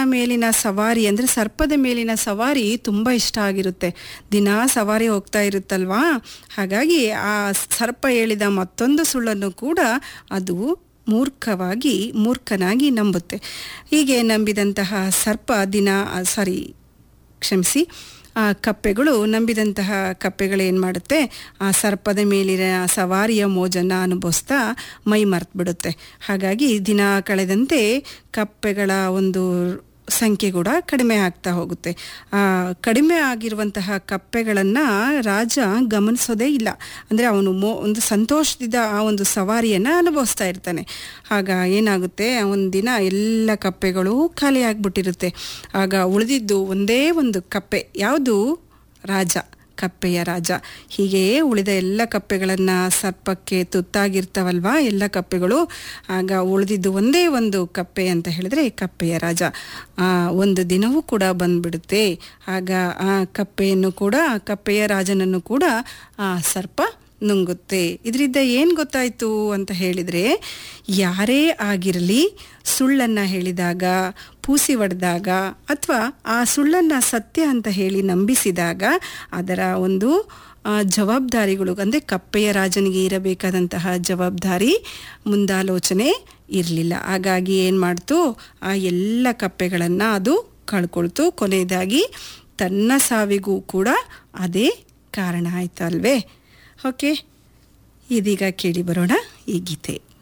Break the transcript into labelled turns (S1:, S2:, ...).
S1: ಮೇಲಿನ ಸವಾರಿ ಅಂದರೆ ಸರ್ಪದ ಮೇಲಿನ ಸವಾರಿ ತುಂಬ ಇಷ್ಟ ಆಗಿರುತ್ತೆ ದಿನಾ ಸವಾರಿ ಹೋಗ್ತಾ ಇರುತ್ತಲ್ವಾ ಹಾಗಾಗಿ ಆ ಸರ್ಪ ಹೇಳಿದ ಮತ್ತೊಂದು ಸುಳ್ಳನ್ನು ಕೂಡ ಅದು ಮೂರ್ಖವಾಗಿ ಮೂರ್ಖನಾಗಿ ನಂಬುತ್ತೆ ಹೀಗೆ ನಂಬಿದಂತಹ ಸರ್ಪ ದಿನ ಸಾರಿ ಕ್ಷಮಿಸಿ ಆ ಕಪ್ಪೆಗಳು ನಂಬಿದಂತಹ ಕಪ್ಪೆಗಳು ಏನು ಮಾಡುತ್ತೆ ಆ ಸರ್ಪದ ಮೇಲಿನ ಸವಾರಿಯ ಮೋಜನ್ನು ಅನುಭವಿಸ್ತಾ ಮೈ ಮರೆತುಬಿಡುತ್ತೆ ಹಾಗಾಗಿ ದಿನ ಕಳೆದಂತೆ ಕಪ್ಪೆಗಳ ಒಂದು ಸಂಖ್ಯೆ ಕೂಡ ಕಡಿಮೆ ಆಗ್ತಾ ಹೋಗುತ್ತೆ ಆ ಕಡಿಮೆ ಆಗಿರುವಂತಹ ಕಪ್ಪೆಗಳನ್ನು ರಾಜ ಗಮನಿಸೋದೇ ಇಲ್ಲ ಅಂದರೆ ಅವನು ಮೋ ಒಂದು ಸಂತೋಷದಿಂದ ಆ ಒಂದು ಸವಾರಿಯನ್ನು ಅನುಭವಿಸ್ತಾ ಇರ್ತಾನೆ ಆಗ ಏನಾಗುತ್ತೆ ಒಂದಿನ ಎಲ್ಲ ಕಪ್ಪೆಗಳು ಖಾಲಿ ಆಗಿಬಿಟ್ಟಿರುತ್ತೆ ಆಗ ಉಳಿದಿದ್ದು ಒಂದೇ ಒಂದು ಕಪ್ಪೆ ಯಾವುದು ರಾಜ ಕಪ್ಪೆಯ ರಾಜ ಹೀಗೆಯೇ ಉಳಿದ ಎಲ್ಲ ಕಪ್ಪೆಗಳನ್ನು ಸರ್ಪಕ್ಕೆ ತುತ್ತಾಗಿರ್ತಾವಲ್ವಾ ಎಲ್ಲ ಕಪ್ಪೆಗಳು ಆಗ ಉಳಿದಿದ್ದು ಒಂದೇ ಒಂದು ಕಪ್ಪೆ ಅಂತ ಹೇಳಿದ್ರೆ ಕಪ್ಪೆಯ ರಾಜ ಆ ಒಂದು ದಿನವೂ ಕೂಡ ಬಂದ್ಬಿಡುತ್ತೆ ಆಗ ಆ ಕಪ್ಪೆಯನ್ನು ಕೂಡ ಆ ಕಪ್ಪೆಯ ರಾಜನನ್ನು ಕೂಡ ಆ ಸರ್ಪ ನುಂಗುತ್ತೆ ಇದರಿಂದ ಏನು ಗೊತ್ತಾಯಿತು ಅಂತ ಹೇಳಿದರೆ ಯಾರೇ ಆಗಿರಲಿ ಸುಳ್ಳನ್ನು ಹೇಳಿದಾಗ ಪೂಸಿ ಹೊಡೆದಾಗ ಅಥವಾ ಆ ಸುಳ್ಳನ್ನು ಸತ್ಯ ಅಂತ ಹೇಳಿ ನಂಬಿಸಿದಾಗ ಅದರ ಒಂದು ಜವಾಬ್ದಾರಿಗಳು ಅಂದರೆ ಕಪ್ಪೆಯ ರಾಜನಿಗೆ ಇರಬೇಕಾದಂತಹ ಜವಾಬ್ದಾರಿ ಮುಂದಾಲೋಚನೆ ಇರಲಿಲ್ಲ ಹಾಗಾಗಿ ಏನು ಮಾಡ್ತು ಆ ಎಲ್ಲ ಕಪ್ಪೆಗಳನ್ನು ಅದು ಕಳ್ಕೊಳ್ತು ಕೊನೆಯದಾಗಿ ತನ್ನ ಸಾವಿಗೂ ಕೂಡ ಅದೇ ಕಾರಣ ಆಯಿತು ಅಲ್ವೇ ಓಕೆ ಇದೀಗ ಕೇಳಿ ಬರೋಣ ಈ ಗೀತೆ